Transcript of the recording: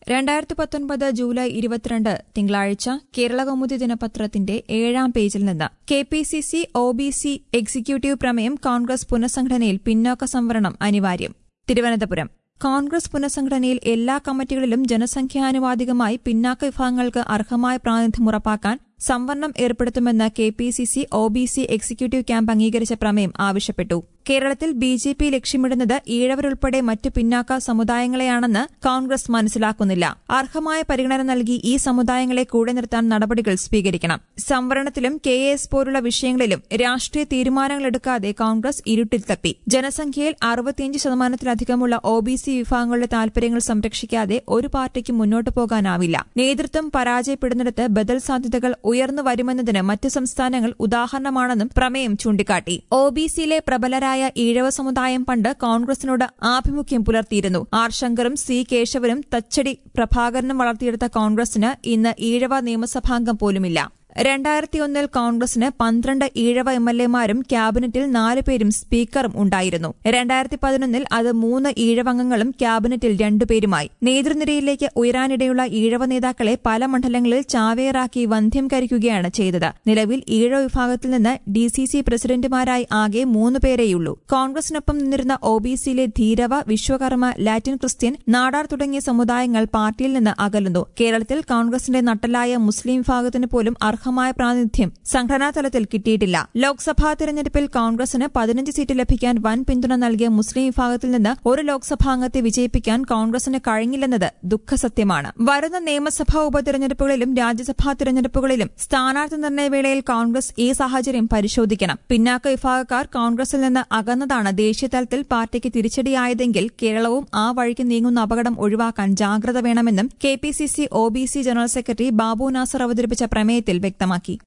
രണ്ടായിരത്തി പത്തൊൻപത് ജൂലൈ ഇരുപത്തിരണ്ട് തിങ്കളാഴ്ച കേരളകൗമുദി ദിനപത്രത്തിന്റെ ഏഴാം പേജിൽ നിന്ന് K P C C O B C executive പ്രമേയം കോൺഗ്രസ് പുനഃസംഘടനയിൽ പിന്നോക്ക സംവരണം അനിവാര്യം തിരുവനന്തപുരം കോൺഗ്രസ് പുനഃസംഘടനയിൽ എല്ലാ കമ്മിറ്റികളിലും ജനസംഖ്യാനുപാതികമായി പിന്നാക്ക വിഭാഗങ്ങൾക്ക് അർഹമായ പ്രാതിനിധ്യം ഉറപ്പാക്കാൻ സംവരണം ഏർപ്പെടുത്തുമെന്ന് K P C C O B C executive camp അംഗീകരിച്ച പ്രമേയം ആവശ്യപ്പെട്ടു കേരളത്തിൽ ബി ജെ പി ലക്ഷ്യമിടുന്നത് ഈഴവരുൾപ്പെടെ മറ്റു പിന്നാക്ക സമുദായങ്ങളെയാണെന്ന് കോൺഗ്രസ് മനസ്സിലാക്കുന്നില്ല അർഹമായ പരിഗണന നൽകി ഈ സമുദായങ്ങളെ കൂടെ നിർത്താൻ നടപടികൾ സ്വീകരിക്കണം സംവരണത്തിലും കെ എസ് പോലുള്ള വിഷയങ്ങളിലും രാഷ്ട്രീയ തീരുമാനങ്ങളെടുക്കാതെ കോൺഗ്രസ് ഇരുട്ടിൽ തപ്പി ജനസംഖ്യയിൽ അറുപത്തിയഞ്ച് ശതമാനത്തിലധികമുള്ള ഒ ബി സി വിഭാഗങ്ങളുടെ താൽപര്യങ്ങൾ സംരക്ഷിക്കാതെ ഒരു പാർട്ടിക്ക് മുന്നോട്ടു പോകാനാവില്ല നേതൃത്വം പരാജയപ്പെടുന്നിടത്ത് ബദൽ സാധ്യതകൾ ഉയർന്നു വരുമെന്നതിന് മറ്റ് സംസ്ഥാനങ്ങൾ ഉദാഹരണമാണെന്നും പ്രമേയം ചൂണ്ടിക്കാട്ടി ഒ ബി സിയിലെ പ്രബലരായ ഈഴവ സമുദായം പണ്ട് കോൺഗ്രസിനോട് ആഭിമുഖ്യം പുലർത്തിയിരുന്നു ആർ ശങ്കറും സി കേശവനും തച്ചടി പ്രഭാകരനും വളർത്തിയെടുത്ത കോൺഗ്രസിന് ഇന്ന് ഈഴവ നിയമസഭാംഗം പോലുമില്ല രണ്ടായിരത്തി ഒന്നിൽ കോൺഗ്രസിന് പന്ത്രണ്ട് ഈഴവ എം എൽ എമാരും ക്യാബിനറ്റിൽ നാലുപേരും സ്പീക്കറും ഉണ്ടായിരുന്നു രണ്ടായിരത്തി പതിനൊന്നിൽ അത് മൂന്ന് ഈഴവംഗങ്ങളും ക്യാബിനറ്റിൽ രണ്ടുപേരുമായി നേതൃനിരയിലേക്ക് ഉയരാനിടയുള്ള ഈഴവ നേതാക്കളെ പല മണ്ഡലങ്ങളിൽ ചാവേറാക്കി വന്ധ്യം കരിക്കുകയാണ് ചെയ്തത് നിലവിൽ ഈഴവ വിഭാഗത്തിൽ നിന്ന് ഡി സി സി പ്രസിഡന്റുമാരായി ആകെ മൂന്ന് പേരേയുള്ളൂ കോൺഗ്രസിനൊപ്പം നിന്നിരുന്ന ഒ ബി സിയിലെ ധീരവ വിശ്വകർമ്മ ലാറ്റിൻ ക്രിസ്ത്യൻ നാടാർ തുടങ്ങിയ സമുദായങ്ങൾ പാർട്ടിയിൽ നിന്ന് അകലുന്നു കേരളത്തിൽ കോൺഗ്രസിന്റെ നട്ടലായ മുസ്ലിം വിഭാഗത്തിന് പോലും അർഹമായ പ്രാതിനിധ്യം സംഘടനാ തലത്തിൽ കിട്ടിയിട്ടില്ല ലോക്സഭാ തെരഞ്ഞെടുപ്പിൽ കോൺഗ്രസിന് പതിനഞ്ച് സീറ്റ് ലഭിക്കാൻ വൻ പിന്തുണ നൽകിയ മുസ്ലിം വിഭാഗത്തിൽ നിന്ന് ഒരു ലോക്സഭാംഗത്തെ വിജയിപ്പിക്കാൻ കോൺഗ്രസിന് കഴിഞ്ഞില്ലെന്നത് ദുഃഖസത്യമാണ് വരുന്ന നിയമസഭാ ഉപതെരഞ്ഞെടുപ്പുകളിലും രാജ്യസഭാ തെരഞ്ഞെടുപ്പുകളിലും സ്ഥാനാർത്ഥി നിർണയവേളയിൽ കോൺഗ്രസ് ഈ സാഹചര്യം പരിശോധിക്കണം പിന്നാക്ക വിഭാഗക്കാർ കോൺഗ്രസിൽ നിന്ന് അകന്നതാണ് ദേശീയതലത്തിൽ പാർട്ടിക്ക് തിരിച്ചടിയായതെങ്കിൽ കേരളവും ആ വഴിക്ക് നീങ്ങുന്ന അപകടം ഒഴിവാക്കാൻ ജാഗ്രത വേണമെന്നും K P C C O B C general secretary Babu Nasar അവതരിപ്പിച്ച പ്രമേയത്തിൽ വ്യക്തമാക്കി